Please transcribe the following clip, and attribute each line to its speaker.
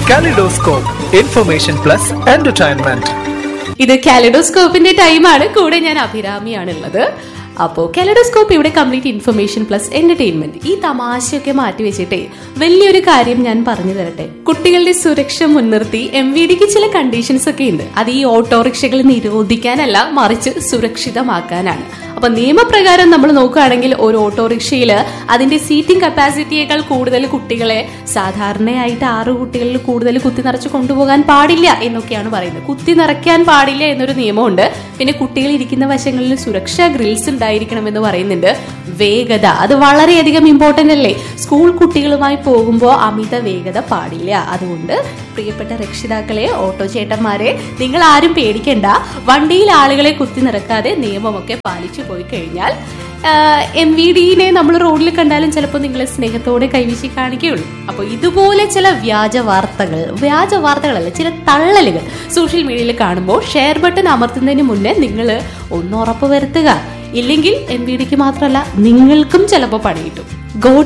Speaker 1: Kaleidoscope, information plus entertainment.
Speaker 2: ഇത് കാലിഡോസ്കോപ്പിന്റെ ടൈമാണ് കൂടെ ഞാൻ അഭിരാമിയാണുള്ളത് അപ്പോൾ കാലിഡോസ്കോപ്പ് ഇവിടെ കംപ്ലീറ്റ് ഇൻഫർമേഷൻ പ്ലസ് എന്റർടൈൻമെന്റ് ഈ തമാശയൊക്കെ മാറ്റി വെച്ചിട്ടേ വലിയൊരു കാര്യം ഞാൻ പറഞ്ഞു തരട്ടെ കുട്ടികളുടെ സുരക്ഷ മുൻനിർത്തി എം വി ഡിക്ക് ചില കണ്ടീഷൻസ് ഒക്കെ ഉണ്ട് അത് ഈ ഓട്ടോറിക്ഷകൾ നിരോധിക്കാനല്ല മറിച്ച് സുരക്ഷിതമാക്കാനാണ് അപ്പൊ നിയമപ്രകാരം നമ്മൾ നോക്കുകയാണെങ്കിൽ ഒരു ഓട്ടോറിക്ഷയിൽ അതിന്റെ സീറ്റിംഗ് കപ്പാസിറ്റിയേക്കാൾ കൂടുതൽ കുട്ടികളെ സാധാരണയായിട്ട് ആറ് കുട്ടികളിൽ കൂടുതൽ കുത്തി നിറച്ച് കൊണ്ടുപോകാൻ പാടില്ല എന്നൊക്കെയാണ് പറയുന്നത് കുത്തി നിറയ്ക്കാൻ പാടില്ല എന്നൊരു നിയമമുണ്ട് പിന്നെ കുട്ടികൾ ഇരിക്കുന്ന വശങ്ങളിൽ സുരക്ഷാ ഗ്രിൽസ് ഉണ്ടായിരിക്കണം എന്ന് പറയുന്നുണ്ട് വേഗത അത് വളരെയധികം ഇമ്പോർട്ടന്റ് അല്ലേ സ്കൂൾ കുട്ടികളുമായി പോകുമ്പോൾ അമിത വേഗത പാടില്ല അതുകൊണ്ട് പ്രിയപ്പെട്ട രക്ഷിതാക്കളെ ഓട്ടോ ചേട്ടന്മാരെ നിങ്ങൾ ആരും പേടിക്കണ്ട വണ്ടിയിൽ ആളുകളെ കുത്തി നിറക്കാതെ നിയമമൊക്കെ പാലിച്ചു പോയി കഴിഞ്ഞാൽ എം വി ഡിനെ നമ്മൾ റോഡിൽ കണ്ടാലും ചിലപ്പോൾ നിങ്ങളെ സ്നേഹത്തോടെ കൈവീശി കാണിക്കുകയുള്ളൂ അപ്പോൾ ഇതുപോലെ ചില വ്യാജ വാർത്തകൾ വ്യാജ വാർത്തകളല്ല ചില തള്ളലുകൾ സോഷ്യൽ മീഡിയയിൽ കാണുമ്പോൾ ഷെയർ ബട്ടൺ അമർത്തുന്നതിന് മുന്നേ നിങ്ങൾ ഒന്ന് ഉറപ്പ് വരുത്തുക ഇല്ലെങ്കിൽ എം വി ഡിക്ക് മാത്രമല്ല നിങ്ങൾക്കും ചിലപ്പോൾ പണി കിട്ടും ഗോ